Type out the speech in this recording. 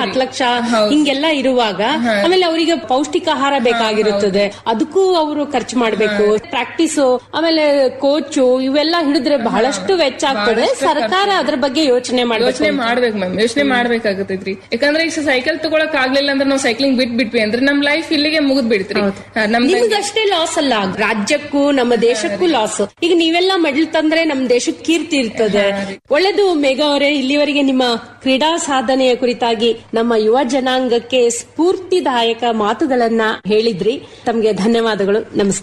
ಹತ್ತು ಲಕ್ಷ ಹಿಂಗೆಲ್ಲ ಇರುವಾಗ ಆಮೇಲೆ ಅವರಿಗೆ ಪೌಷ್ಟಿಕಾಹಾರ ಬೇಕಾಗಿರುತ್ತದೆ ಅದಕ್ಕೂ ಅವರು ಖರ್ಚು ಮಾಡ್ಬೇಕು ಪ್ರಾಕ್ಟೀಸ್ ಆಮೇಲೆ ಕೋಚು ಇವೆಲ್ಲ ಹಿಡಿದ್ರೆ ಬಹಳಷ್ಟು ವೆಚ್ಚ ಆಗ್ತದೆ ಸರ್ಕಾರ ಅದ್ರ ಬಗ್ಗೆ ಯೋಚನೆ ಮಾಡ್ಬೇಕು ಯೋಚನೆ ಮಾಡ್ಬೇಕು ಮ್ಯಾಮ್ ಯೋಚನೆ ಮಾಡ್ಬೇಕಾಗತೈತ್ರಿ ಯಾಕಂದ್ರೆ ಈಗ ಸೈಕಲ್ ತಗೊಳಕ್ ಆಗ್ಲಿಲ್ಲ ಅಂದ್ರೆ ನಾವು ಸೈಕ್ಲಿಂಗ್ ಬಿಟ್ ಬಿಟ್ವಿ ಅಂದ್ರೆ ನಮ್ ಲೈಫ್ ಇಲ್ಲಿಗೆ ಮುಗಿದ್ ಬಿಡ್ತ್ರಿ ಹಾ, ನಮ್ ನಿಮ್ಗಷ್ಟೇ ಲಾಸ್ ಅಲ್ಲ ರಾಜ್ಯಕ್ಕೂ ನಮ್ಮ ದೇಶಕ್ಕೂ ಲಾಸ್ ಈಗ ನೀವೆಲ್ಲ ಮೆಡಲ್ ತಂದ್ರೆ ನಮ್ ದೇಶಕ್ಕೆ ಕೀರ್ತಿ ಇರ್ತದೆ ಒಳ್ಳೇದು ಮೇಘ ಅವರೇ ಇಲ್ಲಿವರೆಗೆ ನಿಮ್ಮ ಕ್ರೀಡಾ ಸಾಧನೆಯ ಕುರಿತಾಗಿ ನಮ್ಮ ಯುವ ಜನಾಂಗಕ್ಕೆ ಸ್ಫೂರ್ತಿದಾಯಕ ಮಾತುಗಳನ್ನ ಹೇಳಿದ್ರಿ ತಮ್ಗೆ ಧನ್ಯವಾದಗಳು ನಮಸ್ಕಾರ